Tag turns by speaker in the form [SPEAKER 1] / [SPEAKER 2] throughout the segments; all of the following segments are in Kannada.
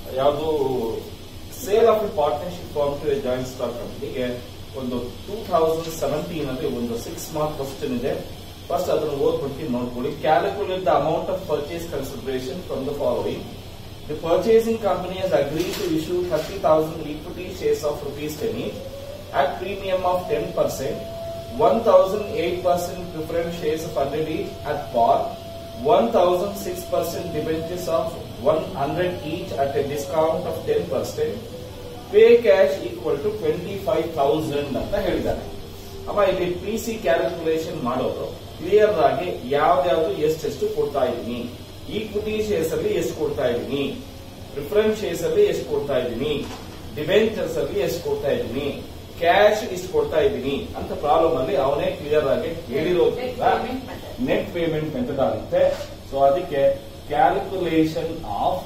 [SPEAKER 1] ಯಾವುದು sale of partnership firm to joint stock ಕಂಪನಿಗೆ ಒಂದು ಟೂ ಥೌಸಂಡ್ ಸೆವೆಂಟೀನ್ ಅಲ್ಲಿ ಒಂದು ಸಿಕ್ಸ್ ಮಾರ್ಕ್ ಕ್ವಶನ್ ಇದೆ ಫಸ್ಟ್ ಅದನ್ನು ಓದ್ಬಿಟ್ಟು ನೋಡ್ಕೊಳ್ಳಿ calculate the amount of purchase consideration from the following the purchasing company has agreed to issue 30,000 equity shares of rupees 10 each at premium of 10%, 1,008% preference shares of 100 each at par, 1,006% debentures of 100 each at a discount of 10%, pay cash equal to 25,000 ಅಂತ ಹೇಳಿದ್ದಾರೆ ಅಮ್ಮ ಇಲ್ಲಿ ಪಿ ಸಿ ಕ್ಯಾಲ್ಕುಲೇಷನ್ ಮಾಡೋದು ಕ್ಲಿಯರ್ ಆಗಿ ಯಾವ್ದಾವ್ದು ಎಷ್ಟೆಷ್ಟು ಕೊಡ್ತಾ ಇದ್ದೀನಿ ಈಕ್ವಿಟಿ ಶೇರ್ಸ್ ಅಲ್ಲಿ ಎಷ್ಟು ಕೊಡ್ತಾ ಇದ್ದೀನಿ ಪ್ರಿಫರೆನ್ಸ್ ಶೇರ್ಸ್ ಅಲ್ಲಿ ಎಷ್ಟು ಕೊಡ್ತಾ ಇದ್ದೀನಿ ಡಿಬೆಂಚರ್ಸ್ ಅಲ್ಲಿ ಎಷ್ಟು ಕೊಡ್ತಾ ಇದ್ದೀನಿ ಕ್ಯಾಶ್ ಇಷ್ಟು ಕೊಡ್ತಾ ಇದ್ದೀನಿ ಅಂತ ಪ್ರಾಬ್ಲಮ್ ಅಲ್ಲಿ ಅವನೇ ಕ್ಲಿಯರ್ ಆಗಿ ಹೇಳಿರೋದ್ರಿಂದ
[SPEAKER 2] Net payment method.
[SPEAKER 1] Net payment method ಆಗುತ್ತೆ ಸೊ ಅದಕ್ಕೆ ಕ್ಯಾಲ್ಕುಲೇಷನ್ ಆಫ್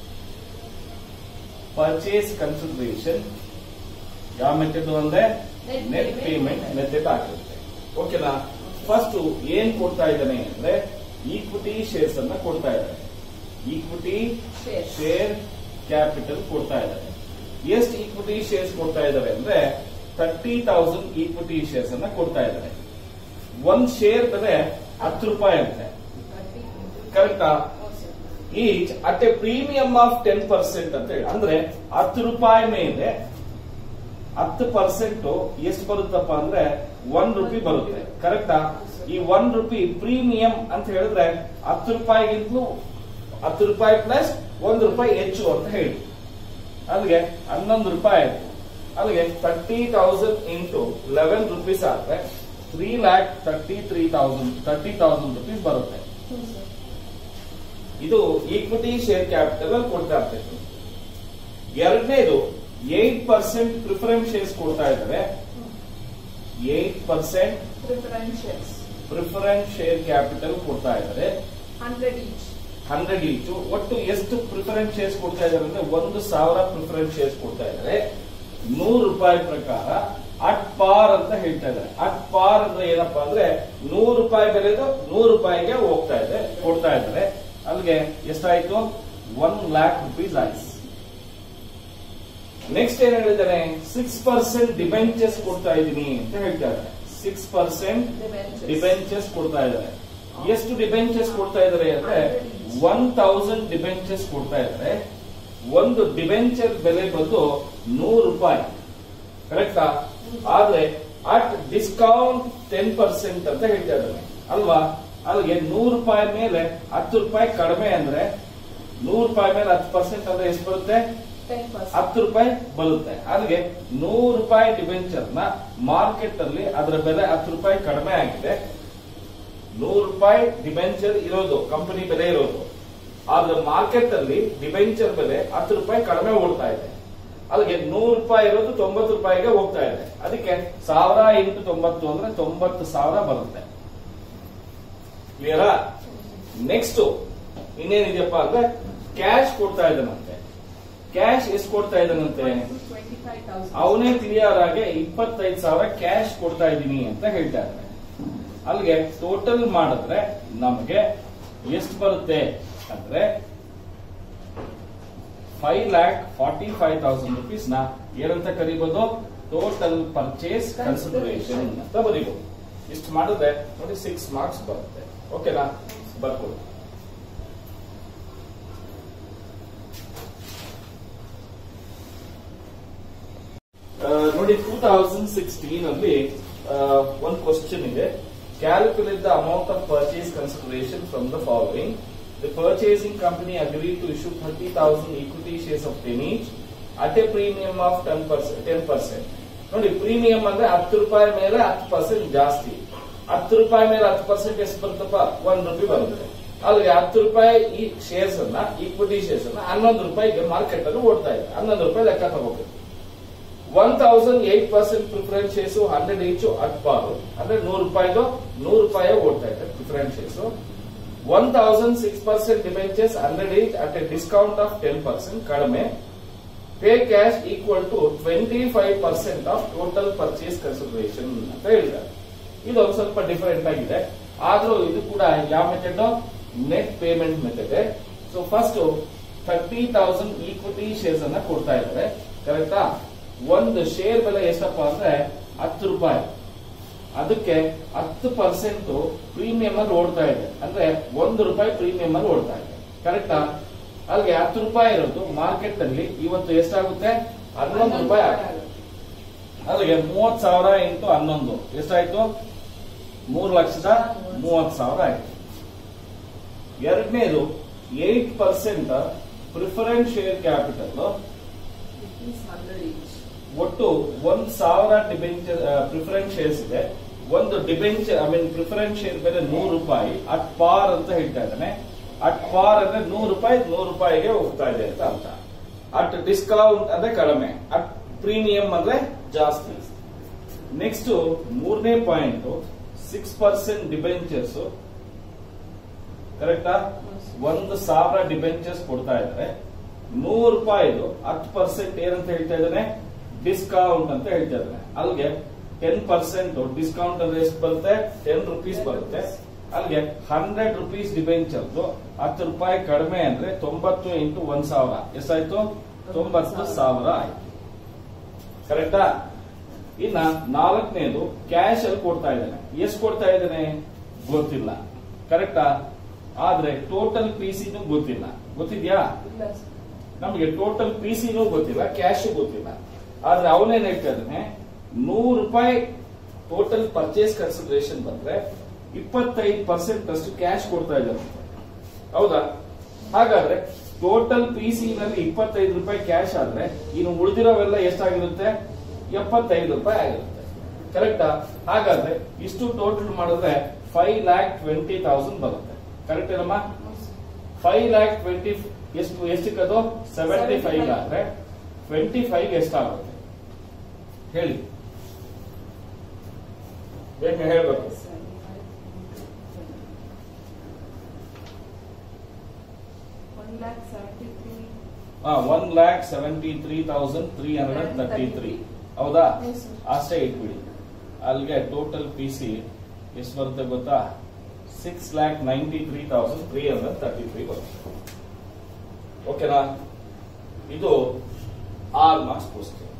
[SPEAKER 1] ಪರ್ಚೇಸ್ ಕನ್ಸಿಡರೇಷನ್ ಯಾವ ಮೆಥಡ್ ಅಂದ್ರೆ
[SPEAKER 2] Net
[SPEAKER 1] net
[SPEAKER 2] payment
[SPEAKER 1] payment method ಆಗಿರುತ್ತೆ ಓಕೆನಾ ಫಸ್ಟ್ ಏನ್ ಕೊಡ್ತಾ ಇದ್ದಾನೆ ಅಂದ್ರೆ ಈಕ್ವಿಟಿ ಶೇರ್ಸ್ ಅನ್ನ ಕೊಡ್ತಾ ಇದ್ದಾರೆ ಈಕ್ವಿಟಿ
[SPEAKER 2] Shares.
[SPEAKER 1] ಶೇರ್ ಕ್ಯಾಪಿಟಲ್ ಕೊಡ್ತಾ ಇದ್ದಾರೆ ಎಷ್ಟು ಈಕ್ವಿಟಿ ಶೇರ್ಸ್ ಕೊಡ್ತಾ ಇದ್ದಾರೆ ಅಂದ್ರೆ ತರ್ಟಿ ತೌಸಂಡ್ ಈಕ್ವಿಟಿ ಶೇರ್ಸ್ ಅನ್ನ ಕೊಡ್ತಾ ಇದ್ದಾರೆ ಒಂದ್ ಶೇರ್ ಬೆಲೆ ಹತ್ತು ರೂಪಾಯಿ ಅಂತೆ ಕರೆಕ್ಟಾ each at a premium of ten percent ಅಂತ ಹೇಳಿ ಅಂದ್ರೆ ಹತ್ತು ರೂಪಾಯಿ ಮೇಲೆ ಹತ್ತು ಪರ್ಸೆಂಟ್ ಎಷ್ಟು ಬರುತ್ತಪ್ಪ ಅಂದ್ರೆ ಒನ್ ರುಪಿ ಬರುತ್ತೆ ಕರೆಕ್ಟಾ ಈ ಒನ್ ರುಪಿ ಪ್ರೀಮಿಯಂ ಅಂತ ಹೇಳಿದ್ರೆ ಹತ್ತು ರೂಪಾಯಿಗಿಂತಲೂ ಹತ್ತು ರೂಪಾಯಿ ಪ್ಲಸ್ ಒಂದು ರೂಪಾಯಿ ಹೆಚ್ಚು ಅಂತ ಹೇಳಿ ಅಲ್ಲಿಗೆ ಹನ್ನೊಂದು ರೂಪಾಯಿ ಆಯ್ತು ಅಲ್ಲಿಗೆ thirty thousand into eleven rupees ಆದ್ರೆ three lakh thirty three thousand thirty thousand rupees ಬರುತ್ತೆ ಇದು ಈಕ್ವಿಟಿ ಶೇರ್ ಕ್ಯಾಪಿಟಲ್ ಅಲ್ಲಿ ಕೊಡ್ತಾ ಇರ್ತೈತೆ ಎರಡನೇದು ಏಟ್ ಪರ್ಸೆಂಟ್ ಪ್ರಿಫರೆನ್ಸ್ ಶೇರ್ಸ್ ಕೊಡ್ತಾ ಇದ್ದಾರೆ eight percent
[SPEAKER 2] Preference shares.
[SPEAKER 1] Preference share capital ಕೊಡ್ತಾ ಇದ್ದಾರೆ
[SPEAKER 2] 100 each.
[SPEAKER 1] ಹಂಡ್ರೆಡ್ ಈಚು ಒಟ್ಟು ಎಷ್ಟು ಪ್ರಿಫರೆನ್ಸ್ ಶೇರ್ಸ್ ಕೊಡ್ತಾ ಇದ್ದಾರೆ ಅಂದ್ರೆ ಒಂದು ಸಾವಿರ ಪ್ರಿಫರೆನ್ಸ್ ಶೇರ್ಸ್ ಕೊಡ್ತಾ ಇದ್ದಾರೆ ನೂರು ರೂಪಾಯಿ ಪ್ರಕಾರ ಅಟ್ ಪಾರ್ ಅಂತ ಹೇಳ್ತಾ ಇದ್ದಾರೆ ಅಟ್ ಪಾರ್ ಅಂದ್ರೆ ಏನಪ್ಪಾ ಅಂದ್ರೆ ನೂರು ರೂಪಾಯಿ ಬೆಲೆದು ನೂರು ರೂಪಾಯಿಗೆ ಹೋಗ್ತಾ ಇದೆ ಕೊಡ್ತಾ ಇದ್ದಾರೆ ಅಲ್ಲಿಗೆ ಎಷ್ಟಾಯ್ತು ಒನ್ ಲ್ಯಾಕ್ ರುಪೀಸ್ ಆಯ್ತು ನೆಕ್ಸ್ಟ್ ಏನ್ ಹೇಳಿದ್ದಾರೆ ಸಿಕ್ಸ್ ಪರ್ಸೆಂಟ್ ಡಿಬೆಂಚರ್ಸ್ ಕೊಡ್ತಾ ಇದೀನಿ ಅಂತ ಹೇಳ್ತಾ ಇದ್ದಾರೆ ಸಿಕ್ಸ್ ಪರ್ಸೆಂಟ್
[SPEAKER 2] Debentures.
[SPEAKER 1] ಡಿಬೆಂಚರ್ಸ್ ಕೊಡ್ತಾ ಇದ್ದಾರೆ ಎಷ್ಟು ಡಿಬೆಂಚರ್ಸ್ ಕೊಡ್ತಾ ಇದ್ದಾರೆ ಅಂದ್ರೆ ಒನ್ ತೌಸಂಡ್ ಡಿಬೆಂಚರ್ಸ್ ಕೊಡ್ತಾ ಇದ್ದಾರೆ ಒಂದು ಡಿಬೆಂಚರ್ ಬೆಲೆ ಬಂದು ನೂರು ರೂಪಾಯಿ ಕರೆಕ್ಟಾ ಆದ್ರೆ ಅಟ್ ಡಿಸ್ಕೌಂಟ್ ಟೆನ್ ಪರ್ಸೆಂಟ್ ಅಂತ ಹೇಳ್ತಾ ಇದ್ದಾರೆ ಅಲ್ವಾ ಅಲ್ಲಿಗೆ ನೂರು ರೂಪಾಯಿ ಮೇಲೆ ಹತ್ತು ರೂಪಾಯಿ ಕಡಿಮೆ ಅಂದ್ರೆ ನೂರು ರೂಪಾಯಿ ಮೇಲೆ ಹತ್ತು ಪರ್ಸೆಂಟ್ ಅಂದ್ರೆ ಎಷ್ಟು ಬರುತ್ತೆ
[SPEAKER 2] 10%.
[SPEAKER 1] ಹತ್ತು ರೂಪಾಯಿ ಬರುತ್ತೆ ಅಲ್ಲಿಗೆ ನೂರು ರೂಪಾಯಿ ಡಿಬೆಂಚರ್ ನ ಮಾರ್ಕೆಟ್ ಅಲ್ಲಿ ಅದರ ಬೆಲೆ ಹತ್ತು ರೂಪಾಯಿ ಕಡಿಮೆ ಆಗಿದೆ ನೂರು ರೂಪಾಯಿ ಡಿಬೆಂಚರ್ ಇರೋದು ಕಂಪನಿ ಬೆಲೆ ಇರೋದು ಆದ್ರೆ ಮಾರ್ಕೆಟ್ ಅಲ್ಲಿ ಡಿಬೆಂಚರ್ ಬೆಲೆ ಹತ್ತು ರೂಪಾಯಿ ಕಡಿಮೆ ಓಡ್ತಾ ಇದೆ ಅಲ್ಲಿಗೆ ನೂರು ರೂಪಾಯಿ ಇರೋದು ತೊಂಬತ್ತು ರೂಪಾಯಿಗೆ ಹೋಗ್ತಾ ಇದೆ ಅದಕ್ಕೆ ಸಾವಿರ ಇಂಟು ತೊಂಬತ್ತು ಅಂದ್ರೆ ತೊಂಬತ್ತು ಸಾವಿರ ಬರುತ್ತೆ ಕ್ಲಿಯರಾ ನೆಕ್ಸ್ಟ್ ಇನ್ನೇನಿದೆಯಪ್ಪ ಅಂದ್ರೆ ಕ್ಯಾಶ್ ಕೊಡ್ತಾ ಇದ್ದಾನಂತೆ ಕ್ಯಾಶ್ ಎಷ್ಟು ಕೊಡ್ತಾ ಇದ್ದಾನಂತೆ
[SPEAKER 2] 25,000.
[SPEAKER 1] ಅವನೇ ತಿಳಿಯಾರಾಗೆ ಇಪ್ಪತ್ತೈದು ಸಾವಿರ ಕ್ಯಾಶ್ ಕೊಡ್ತಾ ಇದ್ದೀನಿ ಅಂತ ಹೇಳ್ತಾ ಇದ್ದಾರೆ ಅಲ್ಲಿಗೆ ಟೋಟಲ್ ಮಾಡಿದ್ರೆ ನಮಗೆ ಎಷ್ಟು ಬರುತ್ತೆ ಅಂದ್ರೆ five lakh forty five thousand rupees ನ ಏನಂತ ಕರಿಬಹುದು ಟೋಟಲ್ ಪರ್ಚೇಸ್ ಕನ್ಸಿಡರೇಷನ್ ಅಂತ ಬರೀಬಹುದು ಇಷ್ಟು ಮಾಡಿದ್ರೆ ನೋಡಿ ಸಿಕ್ಸ್ ಮಾರ್ಕ್ಸ್ ಬರುತ್ತೆ ಓಕೆನಾ ಬರ್ಕೊಳ್ಳಿ ಆ, ನೋಡಿ ಟೂ ತೌಸಂಡ್ ಸಿಕ್ಸ್ಟೀನ್ ಅಲ್ಲಿ ಒಂದು ಕ್ವಶನ್ ಇದೆ calculate the amount of purchase consideration from the following the purchasing company agree to issue thirty thousand equity shares of ten each at a premium of ten percent ten percent ನೋಡಿ ಪ್ರೀಮಿಯಂ ಅಂದ್ರೆ ಹತ್ತು ರೂಪಾಯಿ ಮೇಲೆ ಹತ್ತು ಪರ್ಸೆಂಟ್ ಜಾಸ್ತಿ ಹತ್ತು ರೂಪಾಯಿ ಮೇಲೆ ಹತ್ತು ಪರ್ಸೆಂಟ್ ಎಷ್ಟು ಬರುತ್ತಪ್ಪ ಒಂದ್ ರೂಪಾಯಿ ಬರುತ್ತೆ ಅಲ್ಲಿಗೆ ಹತ್ತು ರೂಪಾಯಿ ಈ ಶೇರ್ಸ್ ಅನ್ನ ಈಕ್ವಿಟಿ ಶೇರ್ಸ್ ಅನ್ನ ಹನ್ನೊಂದು ರೂಪಾಯಿಗೆ ಮಾರ್ಕೆಟ್ ಅಲ್ಲಿ ಓಡ್ತಾ ಇದೆ ಹನ್ನೊಂದು ರೂಪಾಯಿ ಲೆಕ್ಕ ತಗೋಬೇಕು one thousand eight percent preference shares hundred each at par ಅಂದ್ರೆ ನೂರು ರೂಪಾಯಿದು ನೂರು ರೂಪಾಯಿ ಓಡ್ತಾ ಇದೆ preference shares one thousand six percent debentures hundred each at a discount of ten percent ಕಡಿಮೆ pay cash equal to twenty five percent of total purchase consideration ಅಂತ ಹೇಳಿದ್ದಾರೆ ಇದು ಒಂದು ಸ್ವಲ್ಪ ಡಿಫರೆಂಟ್ ಆಗಿದೆ ಆದ್ರೂ ಇದು ಕೂಡ ಯಾವ method net payment method so first thirty thousand equity shares ಅನ್ನ ಕೊಡ್ತಾ ಇದ್ದಾರೆ ಕರೆಕ್ಟಾ ಒಂದು ಶೇರ್ ಬೆಲೆ ಎಷ್ಟಪ್ಪ ಅಂದ್ರೆ ಹತ್ತು ರೂಪಾಯಿ ಅದಕ್ಕೆ ಹತ್ತು ಪರ್ಸೆಂಟ್ ಪ್ರೀಮಿಯಂ ಅಲ್ಲಿ ಓಡ್ತಾ ಇದೆ ಅಂದ್ರೆ ಒಂದು ರೂಪಾಯಿ ಪ್ರೀಮಿಯಂ ಅಲ್ಲಿ ಓಡ್ತಾ ಇದೆ ಕರೆಕ್ಟಾ ಅಲ್ಲಿಗೆ ಹತ್ತು ರೂಪಾಯಿ ಇರೋದು ಮಾರ್ಕೆಟ್ ಅಲ್ಲಿ ಇವತ್ತು ಎಷ್ಟಾಗುತ್ತೆ ಹನ್ನೊಂದು ರೂಪಾಯಿ ಆಗುತ್ತೆ ಅಲ್ಲಿಗೆ ಮೂವತ್ ಸಾವಿರ ಇಂಟು ಹನ್ನೊಂದು ಎಷ್ಟಾಯ್ತು ಮೂರು ಲಕ್ಷದ ಮೂವತ್ ಸಾವಿರ ಆಯ್ತು ಎರಡನೇದು eight percent preference share capital
[SPEAKER 2] Rupees hundred each.
[SPEAKER 1] ಒಟ್ಟು ಒಂದ್ ಸಾವಿರ ಡಿಬೆಂಚರ್ ಪ್ರಿಫರೆನ್ಸ್ ಶೇರ್ಸ್ ಇದೆ ಒಂದು debenture I mean preference share ಬೆಲೆ ನೂರು ರೂಪಾಯಿ ಅಟ್ ಪಾರ್ ಅಂತ ಹೇಳ್ತಾ ಇದ್ದಾನೆ ಅಟ್ ಪಾರ್ ಅಂದ್ರೆ ನೂರು ರೂಪಾಯಿ ನೂರು ರೂಪಾಯಿಗೆ ಹೋಗ್ತಾ ಇದೆ ಅಂತ ಅರ್ಥ ಅಟ್ ಡಿಸ್ಕೌಂಟ್ ಅಂದ್ರೆ ಕಡಿಮೆ ಅಟ್ ಪ್ರೀಮಿಯಂ ಅಂದ್ರೆ ಜಾಸ್ತಿ ನೆಕ್ಸ್ಟ್ ಮೂರನೇ ಪಾಯಿಂಟ್ ಸಿಕ್ಸ್ ಪರ್ಸೆಂಟ್ ಡಿಬೆಂಚರ್ಸ್ ಕರೆಕ್ಟಾ ಒಂದು ಸಾವಿರ ಡಿಬೆಂಚರ್ಸ್ ಕೊಡ್ತಾ ಇದ್ದಾರೆ ನೂರು ರೂಪಾಯಿದು ಹತ್ತು ಪರ್ಸೆಂಟ್ ಏನಂತ ಹೇಳ್ತಾ ಇದ್ದಾನೆ ಡಿಸ್ಕೌಂಟ್ ಅಂತ ಹೇಳ್ತಾ ಇದ್ದಾನೆ ಅಲ್ಲಿಗೆ ಟೆನ್ ಪರ್ಸೆಂಟ್ ಡಿಸ್ಕೌಂಟ್ ಅಂದ್ರೆ ಎಷ್ಟು ಬರುತ್ತೆ ಟೆನ್ ರುಪೀಸ್ ಬರುತ್ತೆ ಅಲ್ಲಿಗೆ ಹಂಡ್ರೆಡ್ ರುಪೀಸ್ ಡಿಬೆಂಚರ್ ಹತ್ತು ರೂಪಾಯಿ ಕಡಿಮೆ ಅಂದ್ರೆ ತೊಂಬತ್ತು ಇಂಟು ಒಂದ್ ಸಾವಿರ ಎಷ್ಟಾಯ್ತು ತೊಂಬತ್ತು ಸಾವಿರ ಆಯ್ತು ಕರೆಕ್ಟಾ ಇನ್ನ ನಾಲ್ಕನೇದು ಕ್ಯಾಶ್ ಅಲ್ಲಿ ಕೊಡ್ತಾ ಇದ್ದಾನೆ ಎಷ್ಟು ಕೊಡ್ತಾ ಇದ್ದಾನೆ ಗೊತ್ತಿಲ್ಲ ಕರೆಕ್ಟಾ ಆದ್ರೆ ಟೋಟಲ್ ಪಿ ಸಿನೂ ಗೊತ್ತಿಲ್ಲ ಗೊತ್ತಿದ್ಯಾ
[SPEAKER 2] ಇಲ್ಲ sir.
[SPEAKER 1] ನಮಗೆ ಟೋಟಲ್ ಪಿ ಸಿನೂ ಗೊತ್ತಿಲ್ಲ ಕ್ಯಾಶ್ ಗೊತ್ತಿಲ್ಲ ಆದ್ರೆ ಅವನೇನ್ ಹೇಳ್ತಾ ಇದ್ದಾನೆ ನೂರು ರೂಪಾಯಿ ಟೋಟಲ್ ಪರ್ಚೇಸ್ ಕನ್ಸಿಡರೇಷನ್ ಬಂದ್ರೆ ಇಪ್ಪತ್ತೈದು ಪರ್ಸೆಂಟ್ ಅಷ್ಟು ಕ್ಯಾಶ್ ಕೊಡ್ತಾ ಇದ್ದಾರೆ ಹೌದಾ ಹಾಗಾದ್ರೆ ಟೋಟಲ್ ಪಿ ಸಿ ನಲ್ಲಿ ಇಪ್ಪತ್ತೈದು ರೂಪಾಯಿ ಕ್ಯಾಶ್ ಆದ್ರೆ ಇನ್ನು ಉಳಿದಿರೋವೆಲ್ಲ ಎಷ್ಟಾಗಿರುತ್ತೆ ಎಪ್ಪತ್ತೈದು ರೂಪಾಯಿ ಆಗಿರುತ್ತೆ ಕರೆಕ್ಟಾ ಹಾಗಾದ್ರೆ ಇಷ್ಟು ಟೋಟಲ್ ಮಾಡಿದ್ರೆ ಫೈವ್ ಲ್ಯಾಕ್ ಟ್ವೆಂಟಿ ತೌಸಂಡ್ ಬರುತ್ತೆ ಕರೆಕ್ಟ್ ಏನಮ್ಮ
[SPEAKER 2] No, sir.
[SPEAKER 1] Five lakh twenty ಎಷ್ಟು ಎಷ್ಟಕ್ಕದು ಸೆವೆಂಟಿ ಫೈವ್ ಆದ್ರೆ ಟ್ವೆಂಟಿ ಫೈವ್ ಎಷ್ಟಾಗುತ್ತೆ ಹೇಳಿ ಬೇಗ ಹೇಳ್ಬೇಕು
[SPEAKER 2] Yes, sir. One lakh seventy-three.
[SPEAKER 1] One lakh seventy three thousand three hundred thirty three ಹೌದಾ
[SPEAKER 2] Yes, sir.
[SPEAKER 1] ಅಷ್ಟೇ ಇಟ್ಬಿಡಿ ಅಲ್ಲಿಗೆ ಟೋಟಲ್ ಪಿ ಸಿ ಎಷ್ಟು ಬರುತ್ತೆ ಗೊತ್ತಾ six lakh ninety three thousand three hundred thirty three ಬರುತ್ತೆ ಓಕೆನಾ ಇದು ಆರ್ ಮಾರ್ಕ್ಸ್ ಪುಸ್ತಕ